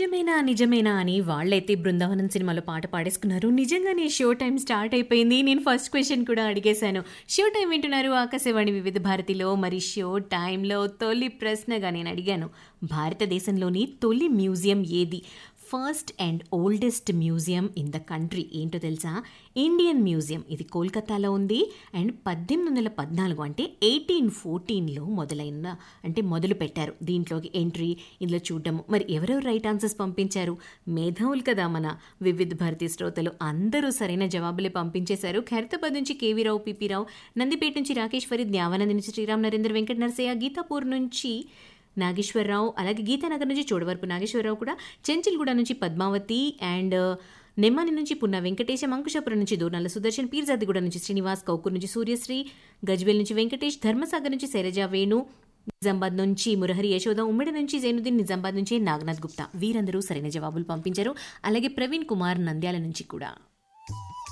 నిజమేనా నిజమేనా అని వాళ్ళైతే బృందావనం సినిమాలో పాట పాడేసుకున్నారు నిజంగానే షో టైం స్టార్ట్ అయిపోయింది నేను ఫస్ట్ క్వశ్చన్ కూడా అడిగేశాను షో టైం వింటున్నారు ఆకాశవాణి వివిధ భారతిలో మరి షో టైంలో తొలి ప్రశ్నగా నేను అడిగాను భారతదేశంలోని తొలి మ్యూజియం ఏది first and oldest museum in the country ఏంటో తెలుసా ఇండియన్ మ్యూజియం ఇది కోల్కతాలో ఉంది అండ్ పద్దెనిమిది వందల పద్నాలుగు అంటే ఎయిటీన్ ఫోర్టీన్లో మొదలైన అంటే మొదలు పెట్టారు దీంట్లోకి ఎంట్రీ ఇందులో చూడడం మరి ఎవరెవరు రైట్ ఆన్సర్స్ పంపించారు మేధావులు కదా మన వివిధ భారతీ శ్రోతలు అందరూ సరైన జవాబులే పంపించేశారు ఖైరతాబాద్ నుంచి కేవీ రావు పిపి రావు నందిపేట నుంచి రాకేష్ ఫరీద్ న్యావానంద్ నుంచి శ్రీరామ్ నరేంద్ర వెంకట నరసయ్య గీతాపూర్ నుంచి నాగేశ్వరరావు అలాగే గీతానగర్ నుంచి చోడవరపు నాగేశ్వరరావు కూడా చెంచిల్గూడ నుంచి పద్మావతి అండ్ నెమ్మాని నుంచి పున్న వెంకటేశం అంకుశాపురం నుంచి దూర్నాల సుదర్శన్ పీర్జాదిగూడ నుంచి శ్రీనివాస్ కౌకూర్ నుంచి సూర్యశ్రీ గజ్వేల్ నుంచి వెంకటేష్ ధర్మసాగర్ నుంచి శైలజ వేణు నిజామాబాద్ నుంచి మురహరి యశోద ఉమ్మడి నుంచి జైనుద్దీన్ నిజామాబాద్ నుంచి నాగనాథ్ గుప్తా వీరందరూ సరైన జవాబులు పంపించారు అలాగే ప్రవీణ్ కుమార్ నంద్యాల నుంచి కూడా